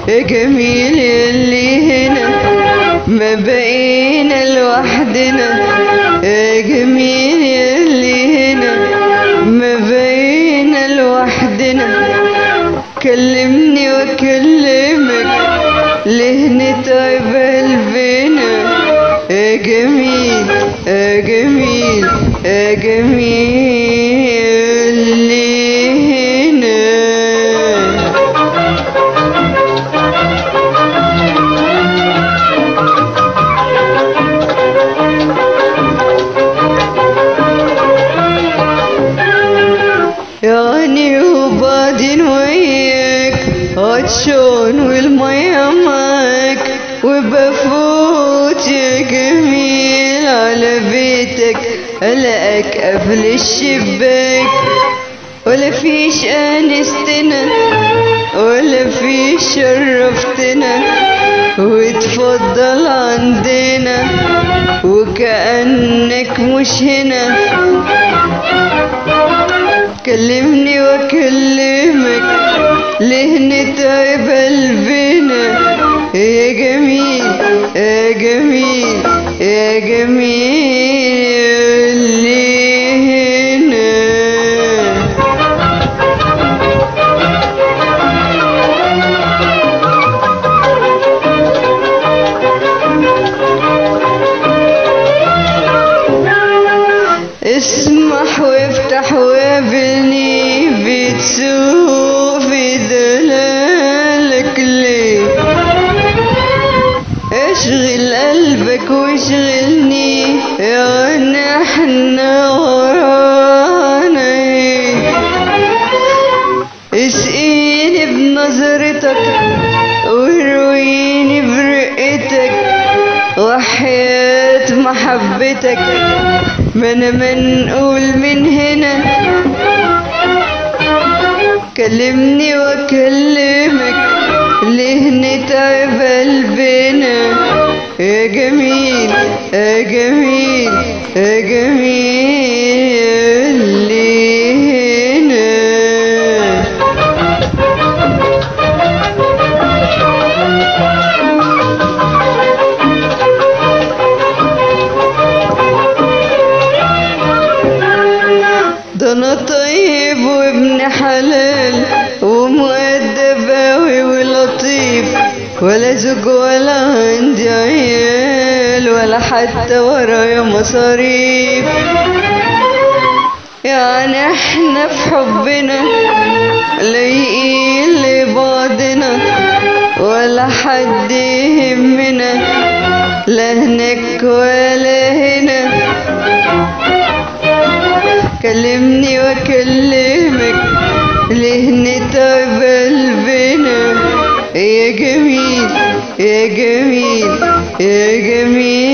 يا جميل اللي هنا ما بقينا لوحدنا يا جميل اللي هنا ما بقينا لوحدنا كلمني واكلمك ليه نتعب قلبنا يا جميل يا جميل يا جميل اللي هنا يعني وبعدين وياك عطشان والمية معاك وبفوت يا جميل على بيتك ألاقيك قبل الشباك ولا فيش أنستنا ولا فيش شرفتنا وتفضل عندنا وكأنك مش هنا كلمني واكلمك ليه نتعب قلبنا يا جميل يا جميل يا جميل اللي هنا اسمح وافتح وقابلني بتسوق في دلالك ليه اشغل قلبك واشغلني يا نحن ورانا ايه اسقيني بنظرتك وارويني برقتك وحياة محبتك ما انا منقول من هنا كلمني واكلمك ليه نتعب قلبنا يا جميل يا جميل يا جميل اللي هنا ده انا طيب وابن حلال ومؤدب اوي ولطيف ولا زوج ولا عندي عيال ولا حتى ورايا مصاريف يعني احنا في حبنا لايقين لبعضنا ولا حد يهمنا لا هناك ولا هنا كلمني واكلمك ليه نتعب قلبنا يا جميل يا جميل يا جميل